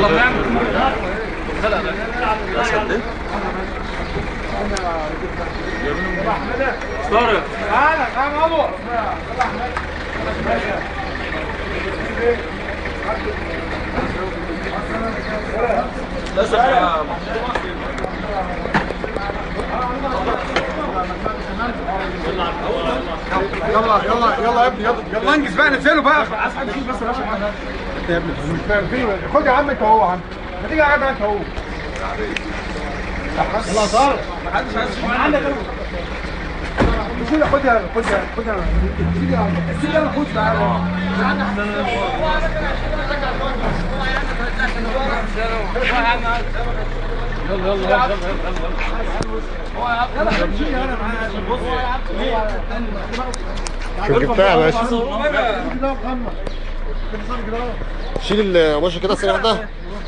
طارق يلا يلا يلا يا ابني يلا يلا انجز بقى نزله بقى عايز حد يشيل بس يا باشا معانا انت يا ابني مش فاهم فين خد يا عم انت اهو يا عم ما تيجي قاعد انت اهو يلا صار ما حدش عايز يشيل عندك شيل خد يا خد يا خد يا شيل يا شيل يلا خد تعالى شوف جبتها يا باشا شيل القماشه كده ثانيه واحده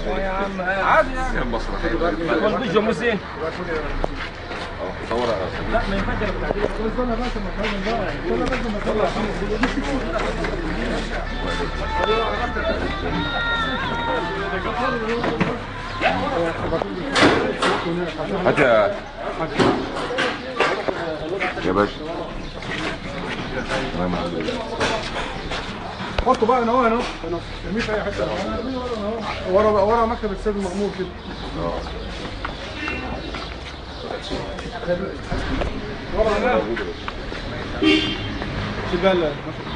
هات يا يا باشا الله يمحك. حطه بقى هنا اهو هنا اهو ارميه في اي حته ورا ورا مكتب السيد المأمور كده ورا هنا شبال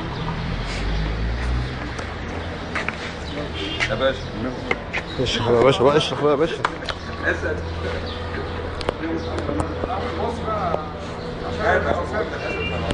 يا باشا اشرح يا باشا بقى اشرح بقى يا باشا